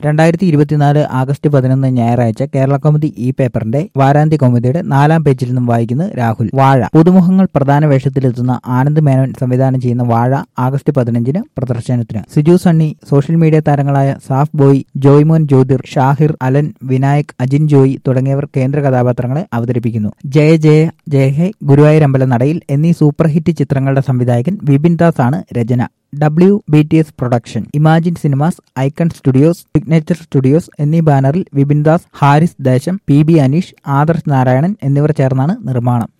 രണ്ടായിരത്തി ഇരുപത്തിനാല് ആഗസ്റ്റ് പതിനൊന്ന് ഞായറാഴ്ച കേരള കൗമുദി ഈ പേപ്പറിന്റെ വാരാന്ത്യ കൗമുദിയുടെ നാലാം പേജിൽ നിന്നും വായിക്കുന്നു രാഹുൽ വാഴ പുതുമുഖങ്ങൾ പ്രധാന വേഷത്തിലെത്തുന്ന ആനന്ദ് മേനോൻ സംവിധാനം ചെയ്യുന്ന വാഴ ആഗസ്റ്റ് പതിനഞ്ചിന് പ്രദർശനത്തിന് സിജു സണ്ണി സോഷ്യൽ മീഡിയ താരങ്ങളായ സാഫ് ബോയ് ജോയ്മോൻ ജ്യോതിർ ഷാഹിർ അലൻ വിനായക് അജിൻ ജോയി തുടങ്ങിയവർ കേന്ദ്ര കഥാപാത്രങ്ങളെ അവതരിപ്പിക്കുന്നു ജയ ജയ ജയ ഹേ ഗുരുവായൂരമ്പല നടയിൽ എന്നീ സൂപ്പർ ഹിറ്റ് ചിത്രങ്ങളുടെ സംവിധായകൻ വിപിൻ ദാസ് ആണ് രചന W B T S production Imagine Cinemas Icon Studios Signature Studios എന്നീ ബാനറിൽ വിപിൻ ദാസ് ഹാരിസ് ദേശം പി ബി അനീഷ് ആദർശ് നാരായണൻ എന്നിവർ ചേർന്നാണ് നിർമ്മാണം